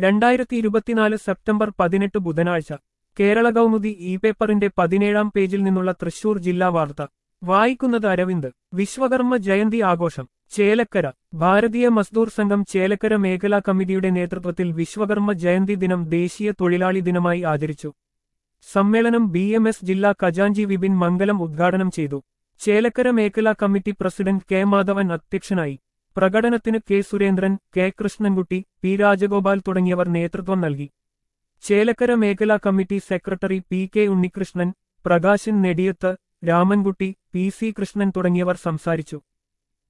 രണ്ടായിരത്തി ഇരുപത്തിനാല് സെപ്റ്റംബർ പതിനെട്ട് ബുധനാഴ്ച കേരള കൗമുദി ഇ പേപ്പറിന്റെ പതിനേഴാം പേജിൽ നിന്നുള്ള തൃശൂർ ജില്ലാ വാർത്ത വായിക്കുന്നത് അരവിന്ദ് വിശ്വകർമ്മ ജയന്തി ആഘോഷം ചേലക്കര ഭാരതീയ മസ്ദൂർ സംഘം ചേലക്കര മേഖലാ കമ്മിറ്റിയുടെ നേതൃത്വത്തിൽ വിശ്വകർമ്മ ജയന്തി ദിനം ദേശീയ തൊഴിലാളി ദിനമായി ആചരിച്ചു സമ്മേളനം ബി എം എസ് ജില്ലാ ഖജാൻജി വിപിൻ മംഗലം ഉദ്ഘാടനം ചെയ്തു ചേലക്കര മേഖലാ കമ്മിറ്റി പ്രസിഡന്റ് കെ മാധവൻ അധ്യക്ഷനായി പ്രകടനത്തിന് K Surendran K Krishnankutty P Rajagopal തുടങ്ങിയവർ നേതൃത്വം നൽകി ചേലക്കര മേഖലാ committee secretary P K Unnikrishnan Prakashan Nediyath Ramankutty P C Krishnan തുടങ്ങിയവർ സംസാരിച്ചു